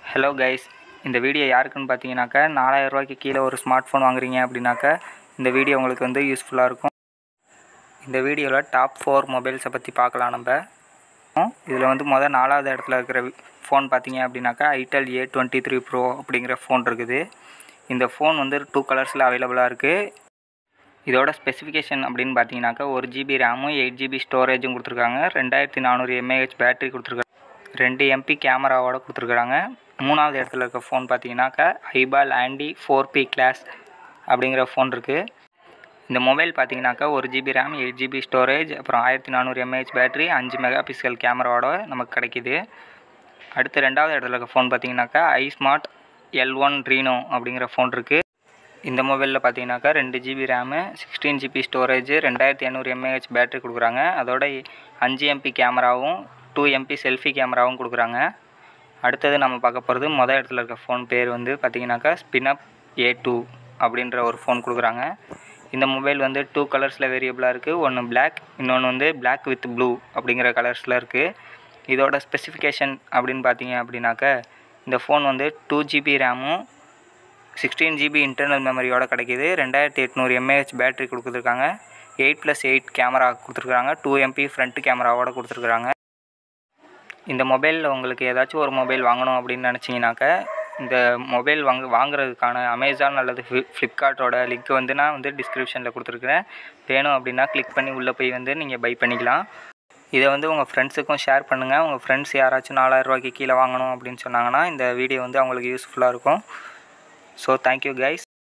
hello guys இந்த video யாருக்குன்னு பார்த்தீங்கன்னாக்கா நாலாயிரம் ரூபாய்க்கு கீழே ஒரு ஸ்மார்ட் ஃபோன் வாங்குறீங்க அப்படின்னாக்கா இந்த வீடியோ உங்களுக்கு வந்து யூஸ்ஃபுல்லாக இருக்கும் இந்த வீடியோவில் டாப் ஃபோர் மொபைல்ஸை பற்றி பார்க்கலாம் நம்ம இதில் வந்து முதல் நாலாவது இடத்துல இருக்கிற ஃபோன் பார்த்தீங்க அப்படின்னாக்கா itel A twenty three pro அப்படிங்கிற ஃபோன் இருக்குது இந்த ஃபோன் வந்து டூ கலர்ஸில் அவைலபிளாக இருக்குது இதோட ஸ்பெசிஃபிகேஷன் அப்படின்னு பார்த்தீங்கன்னாக்கா ஒரு ஜிபி ரேமும் எயிட் ஜிபி ஸ்டோரேஜும் கொடுத்துருக்காங்க ரெண்டாயிரத்தி நானூறு எம்ஏஹெச் பேட்டரி கொடுத்துருக்காங்க ரெண்டு எம்பி கேமராவோட கொடுத்துருக்குறாங்க மூணாவது இடத்துல இருக்க ஃபோன் பார்த்தீங்கன்னாக்கா iBall Andi four B class அப்படிங்கிற ஃபோன் இருக்குது இந்த மொபைல் பார்த்தீங்கன்னாக்கா ஒரு GB RAM eight GB storage அப்புறம் ஆயிரத்தி நானூறு எம்ஏஹெச் பேட்டரி அஞ்சு மெகா பிக்சல் கேமராவோட நமக்கு கிடைக்கிது அடுத்து ரெண்டாவது இடத்துல இருக்க ஃபோன் பார்த்தீங்கன்னாக்கா ஐஸ்மார்ட் எல் ஒன் ரீனோ அப்படிங்கிற ஃபோன் இருக்குது இந்த மொபைலில் பார்த்தீங்கன்னாக்கா ரெண்டு GB RAM sixteen GB storage ரெண்டாயிரத்தி இரநூறு எம்ஏஹெச் பேட்டரி கொடுக்குறாங்க அதோட அஞ்சு எம்பி கேமராவும் டூ எம்பி செல்ஃபி கேமராவும் கொடுக்குறாங்க அடுத்தது நம்ம பார்க்க போகிறது மொதல் இடத்துல இருக்க ஃபோன் பேர் வந்து பார்த்தீங்கன்னாக்கா ஸ்பினப் ஏ டூ அப்படின்ற ஒரு ஃபோன் கொடுக்குறாங்க இந்த மொபைல் வந்து டூ கலர்ஸில் வேரியபிளாக இருக்குது ஒன்று Black இன்னொன்று வந்து Black வித் ப்ளூ அப்படிங்கிற கலர்ஸில் இருக்குது இதோட ஸ்பெசிஃபிகேஷன் அப்படின்னு பார்த்தீங்க அப்படின்னாக்கா இந்த ஃபோன் வந்து டூ ஜிபி ரேமும் சிக்ஸ்டீன் ஜிபி இன்டர்னல் மெமரியோட கிடைக்கிது ரெண்டாயிரத்தி எட்நூறு எம்ஏஹெச் பேட்டரி கொடுத்துருக்காங்க எயிட் ப்ளஸ் எயிட் கேமரா கொடுத்துருக்காங்க டூ எம்பி ஃப்ரண்ட் கேமராவோட கொடுத்துருக்குறாங்க இந்த மொபைலில் உங்களுக்கு ஏதாச்சும் ஒரு மொபைல் வாங்கணும் அப்படின்னு நினச்சிங்கனாக்கா இந்த மொபைல் வாங்க வாங்குறதுக்கான அமேசான் அல்லது ஃப்ளிப் ஃப்ளிப்கார்ட்டோட லிங்க் வந்து நான் வந்து டிஸ்கிரிப்ஷனில் கொடுத்துருக்குறேன் வேணும் அப்படின்னா கிளிக் பண்ணி உள்ளே போய் வந்து நீங்கள் பை பண்ணிக்கலாம் இதை வந்து உங்கள் ஃப்ரெண்ட்ஸுக்கும் ஷேர் பண்ணுங்கள் உங்கள் ஃப்ரெண்ட்ஸ் யாராச்சும் நாலாயிரம் ரூபாய்க்கு கீழே வாங்கணும் அப்படின்னு சொன்னாங்கன்னா இந்த வீடியோ வந்து அவங்களுக்கு யூஸ்ஃபுல்லாக இருக்கும் ஸோ தேங்க்யூ கைஸ்